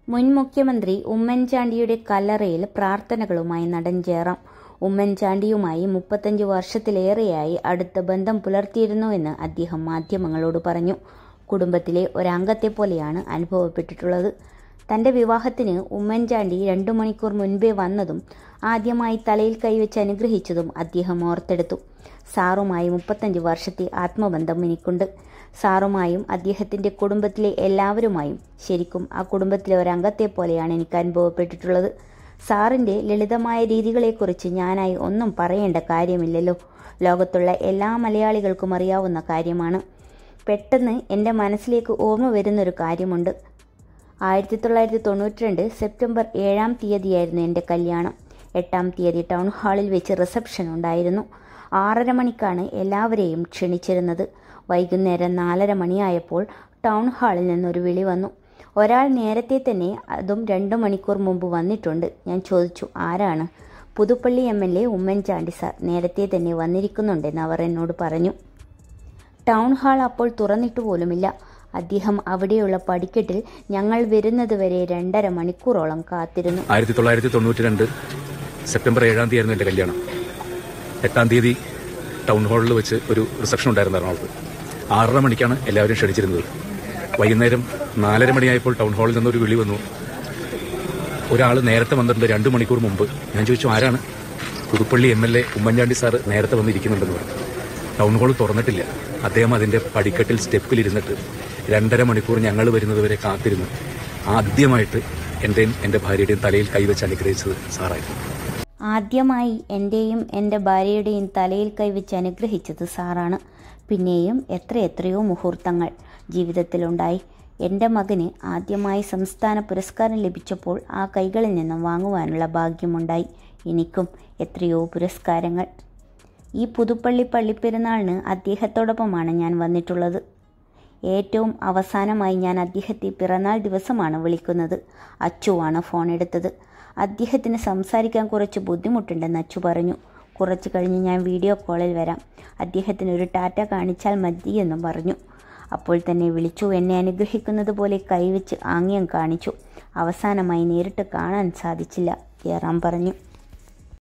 മുൻ മുഖ്യമന്ത്രി ഉമ്മൻചാണ്ടിയുടെ കല്ലറയിൽ പ്രാർത്ഥനകളുമായി നടൻ ജയറാം ഉമ്മൻചാണ്ടിയുമായി മുപ്പത്തഞ്ച് വർഷത്തിലേറെയായി അടുത്ത ബന്ധം പുലർത്തിയിരുന്നുവെന്ന് അദ്ദേഹം മാധ്യമങ്ങളോട് പറഞ്ഞു കുടുംബത്തിലെ ഒരംഗത്തെ പോലെയാണ് അനുഭവപ്പെട്ടിട്ടുള്ളത് തന്റെ വിവാഹത്തിന് ഉമ്മൻചാണ്ടി രണ്ടു മണിക്കൂർ മുൻപേ വന്നതും ആദ്യമായി തലയിൽ കൈവച്ച് അനുഗ്രഹിച്ചതും അദ്ദേഹം ഓർത്തെടുത്തു സാറുമായി മുപ്പത്തഞ്ച് വർഷത്തെ ആത്മബന്ധം എനിക്കുണ്ട് സാറുമായും അദ്ദേഹത്തിന്റെ കുടുംബത്തിലെ എല്ലാവരുമായും ശരിക്കും ആ കുടുംബത്തിലെ ഒരംഗത്തെ പോലെയാണ് എനിക്ക് അനുഭവപ്പെട്ടിട്ടുള്ളത് സാറിന്റെ ലളിതമായ രീതികളെക്കുറിച്ച് ഞാനായി ഒന്നും പറയേണ്ട കാര്യമില്ലല്ലോ ലോകത്തുള്ള എല്ലാ മലയാളികൾക്കും അറിയാവുന്ന കാര്യമാണ് പെട്ടെന്ന് എൻ്റെ മനസ്സിലേക്ക് ഓർമ്മ വരുന്നൊരു കാര്യമുണ്ട് ആയിരത്തി തൊള്ളായിരത്തി തൊണ്ണൂറ്റി രണ്ട് സെപ്റ്റംബർ ഏഴാം തീയതിയായിരുന്നു എൻ്റെ കല്യാണം എട്ടാം തീയതി ടൗൺ ഹാളിൽ വെച്ച് റിസപ്ഷൻ ഉണ്ടായിരുന്നു ആറര മണിക്കാണ് എല്ലാവരെയും ക്ഷണിച്ചിരുന്നത് വൈകുന്നേരം നാലര മണിയായപ്പോൾ ടൗൺ ഹാളിൽ നിന്നൊരു വിളി വന്നു ഒരാൾ നേരത്തെ തന്നെ അതും രണ്ടു മണിക്കൂർ മുമ്പ് വന്നിട്ടുണ്ട് ഞാൻ ചോദിച്ചു ആരാണ് Puthuppally M L A Oommen Chandy sir നേരത്തെ തന്നെ വന്നിരിക്കുന്നുണ്ടെന്ന് അവർ എന്നോട് പറഞ്ഞു ടൗൺ ഹാൾ അപ്പോൾ തുറന്നിട്ട് പോലുമില്ല അദ്ദേഹം അവിടെയുള്ള പടിക്കെട്ടിൽ ഞങ്ങൾ വരുന്നതുവരെ രണ്ടര മണിക്കൂറോളം കാത്തിരുന്നു ആയിരത്തി തൊള്ളായിരത്തി തൊണ്ണൂറ്റി രണ്ട് സെപ്റ്റംബർ ഏഴാം തീയതി ആയിരുന്നു എൻ്റെ കല്യാണം എട്ടാം തീയതി ടൗൺ ഹാളിൽ വെച്ച് ഒരു റിസപ്ഷൻ ഉണ്ടായിരുന്നു എറണാകുളത്ത് ആറര മണിക്കാണ് എല്ലാവരും ക്ഷണിച്ചിരുന്നത് വൈകുന്നേരം നാലര മണിയായപ്പോൾ ടൗൺ ഹാളിൽ നിന്നൊരു വിളി വന്നു ഒരാൾ നേരത്തെ വന്നിട്ടുണ്ട് രണ്ട് മണിക്കൂർ മുമ്പ് ഞാൻ ചോദിച്ചു ആരാണ് Puthuppally M L A Oommen Chandy sir നേരത്തെ വന്നിരിക്കുന്നുണ്ടെന്ന് പറഞ്ഞു ടൗൺ ഹാൾ തുറന്നിട്ടില്ല അദ്ദേഹം അതിന്റെ പടിക്കെട്ടിൽ സ്റ്റെപ്പിൽ ഇരുന്നിട്ട് രണ്ടര മണിക്കൂർ ഞങ്ങൾ വരുന്നതുവരെ കാത്തിരുന്നു ആദ്യമായിട്ട് എൻ്റെയും എൻ്റെ ഭാര്യയുടെയും തലയിൽ കൈവച്ച് അനുഗ്രഹിച്ചത് സാറായിരുന്നു ആദ്യമായി എൻ്റെയും എൻ്റെ ഭാര്യയുടെയും തലയിൽ കൈവച്ച് അനുഗ്രഹിച്ചത് സാറാണ് പിന്നെയും എത്രയെത്രയോ മുഹൂർത്തങ്ങൾ ജീവിതത്തിലുണ്ടായി എൻ്റെ മകന് ആദ്യമായി സംസ്ഥാന പുരസ്കാരം ലഭിച്ചപ്പോൾ ആ കൈകളിൽ നിന്നും വാങ്ങുവാനുള്ള ഭാഗ്യമുണ്ടായി എനിക്കും എത്രയോ പുരസ്കാരങ്ങൾ ഈ പുതുപ്പള്ളി പള്ളിപ്പെരുന്നാളിന് അദ്ദേഹത്തോടൊപ്പമാണ് ഞാൻ വന്നിട്ടുള്ളത് ഏറ്റവും അവസാനമായി ഞാൻ അദ്ദേഹത്തെ പിറന്നാൾ ദിവസമാണ് വിളിക്കുന്നത് അച്ചുവാണ് ഫോൺ എടുത്തത് അദ്ദേഹത്തിന് സംസാരിക്കാൻ കുറച്ച് ബുദ്ധിമുട്ടുണ്ടെന്ന് അച്ചു പറഞ്ഞു കുറച്ച് കഴിഞ്ഞ് ഞാൻ വീഡിയോ കോളിൽ വരാം അദ്ദേഹത്തിന് ഒരു ടാറ്റ കാണിച്ചാൽ മതിയെന്നും പറഞ്ഞു അപ്പോൾ തന്നെ വിളിച്ചു എന്നെ അനുഗ്രഹിക്കുന്നത് പോലെ കൈവച്ച് ആംഗ്യം കാണിച്ചു അവസാനമായി നേരിട്ട് കാണാൻ സാധിച്ചില്ല ജയറാം പറഞ്ഞു